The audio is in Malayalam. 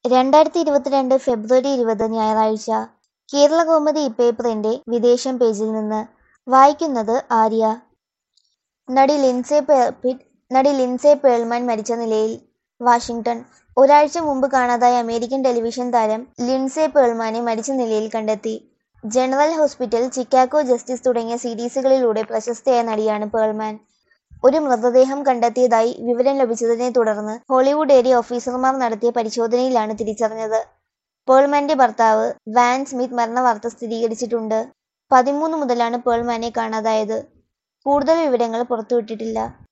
രണ്ടായിരത്തി ഇരുപത്തിരണ്ട് ഫെബ്രുവരി ഇരുപത് ഞായറാഴ്ച കേരളകൗമുദി ഇപ്പേപ്പറിന്റെ വിദേശം പേജിൽ നിന്ന് വായിക്കുന്നത് ആര്യ നടി ലിൻസെ പേർപിറ്റ് നടി ലിൻസെ പേൾമാൻ മരിച്ച നിലയിൽ വാഷിംഗ്ടൺ ഒരാഴ്ച മുമ്പ് കാണാതായ അമേരിക്കൻ ടെലിവിഷൻ താരം ലിൻസെ പേൾമാനെ മരിച്ച നിലയിൽ കണ്ടെത്തി ജനറൽ ഹോസ്പിറ്റൽ ചിക്കാഗോ ജസ്റ്റിസ് തുടങ്ങിയ സീരീസുകളിലൂടെ പ്രശസ്തയായ നടിയാണ് പേൾമാൻ ഒരു മൃതദേഹം കണ്ടെത്തിയതായി വിവരം ലഭിച്ചതിനെ തുടർന്ന് ഹോളിവുഡ് ഏരിയ ഓഫീസർമാർ നടത്തിയ പരിശോധനയിലാണ് തിരിച്ചറിഞ്ഞത് പേൾമാന്റെ ഭർത്താവ് വാൻ സ്മിത്ത് മരണവാർത്ത സ്ഥിരീകരിച്ചിട്ടുണ്ട് പതിമൂന്ന് മുതലാണ് പേൾമാനെ കാണാതായത് കൂടുതൽ വിവരങ്ങൾ പുറത്തുവിട്ടിട്ടില്ല